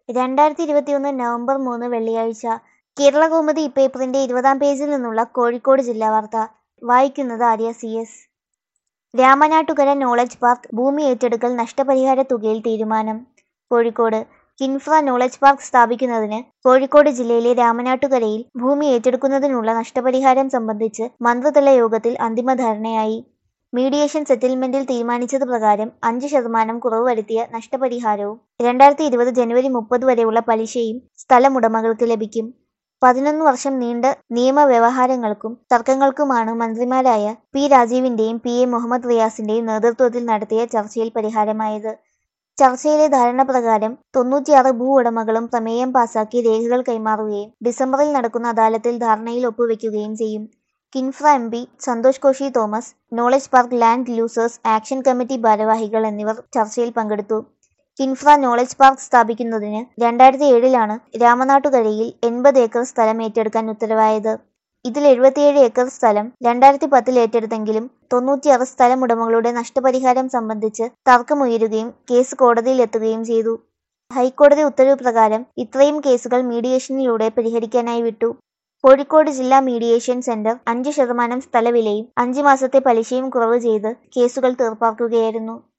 രണ്ടായിരത്തി ഇരുപത്തിയൊന്ന് നവംബർ മൂന്ന് വെള്ളിയാഴ്ച കേരളകൗമുദി പേപ്പറിന്റെ ഇരുപതാം പേജിൽ നിന്നുള്ള കോഴിക്കോട് ജില്ലാ വാർത്ത വായിക്കുന്നത് Arya C S Ramanattukara knowledge park ഭൂമി ഏറ്റെടുക്കൽ നഷ്ടപരിഹാര തുകയിൽ തീരുമാനം കോഴിക്കോട് കിൻഫ്ര നോളജ് പാർക്ക് സ്ഥാപിക്കുന്നതിന് കോഴിക്കോട് ജില്ലയിലെ രാമനാട്ടുകരയിൽ ഭൂമി ഏറ്റെടുക്കുന്നതിനുള്ള നഷ്ടപരിഹാരം സംബന്ധിച്ച് മന്ത്രിതല യോഗത്തിൽ അന്തിമ ധാരണയായി മീഡിയേഷൻ സെറ്റിൽമെന്റിൽ തീരുമാനിച്ചത് പ്രകാരം അഞ്ച് ശതമാനം കുറവ് വരുത്തിയ നഷ്ടപരിഹാരവും രണ്ടായിരത്തി ഇരുപത് ജനുവരി മുപ്പത് വരെയുള്ള പലിശയും സ്ഥലമുടമകൾക്ക് ലഭിക്കും പതിനൊന്ന് വർഷം നീണ്ട നിയമവ്യവഹാരങ്ങൾക്കും തർക്കങ്ങൾക്കുമാണ് മന്ത്രിമാരായ പി രാജീവിന്റെയും പി എ മുഹമ്മദ് റിയാസിന്റെയും നേതൃത്വത്തിൽ നടത്തിയ ചർച്ചയിൽ പരിഹാരമായത് ചർച്ചയിലെ ധാരണ പ്രകാരം തൊണ്ണൂറ്റിയാറ് ഭൂ ഉടമകളും പ്രമേയം പാസാക്കി രേഖകൾ കൈമാറുകയും ഡിസംബറിൽ നടക്കുന്ന അദാലത്തിൽ ധാരണയിൽ ഒപ്പുവെക്കുകയും ചെയ്യും KINFRA M P Santhosh Koshy Thomas knowledge park land losers action committee ഭാരവാഹികൾ എന്നിവർ ചർച്ചയിൽ പങ്കെടുത്തു കിൻഫ്ര നോളജ് പാർക്ക് സ്ഥാപിക്കുന്നതിന് രണ്ടായിരത്തി ഏഴിലാണ് രാമനാട്ടുകരയിൽ എൺപത് ഏക്കർ സ്ഥലം ഏറ്റെടുക്കാൻ ഉത്തരവായത് ഇതിൽ എഴുപത്തിയേഴ് ഏക്കർ സ്ഥലം രണ്ടായിരത്തി പത്തിൽ ഏറ്റെടുത്തെങ്കിലും തൊണ്ണൂറ്റിയാറ് സ്ഥലമുടമകളുടെ നഷ്ടപരിഹാരം സംബന്ധിച്ച് തർക്കമുയരുകയും കേസ് കോടതിയിൽ എത്തുകയും ചെയ്തു ഹൈക്കോടതി ഉത്തരവ് പ്രകാരം ഇത്രയും കേസുകൾ മീഡിയേഷനിലൂടെ പരിഹരിക്കാനായി വിട്ടു കോഴിക്കോട് ജില്ലാ മീഡിയേഷൻ സെന്റർ അഞ്ച് ശതമാനം സ്ഥലവിലയും അഞ്ച് മാസത്തെ പലിശയും കുറവ് ചെയ്ത് കേസുകൾ തീർപ്പാക്കുകയായിരുന്നു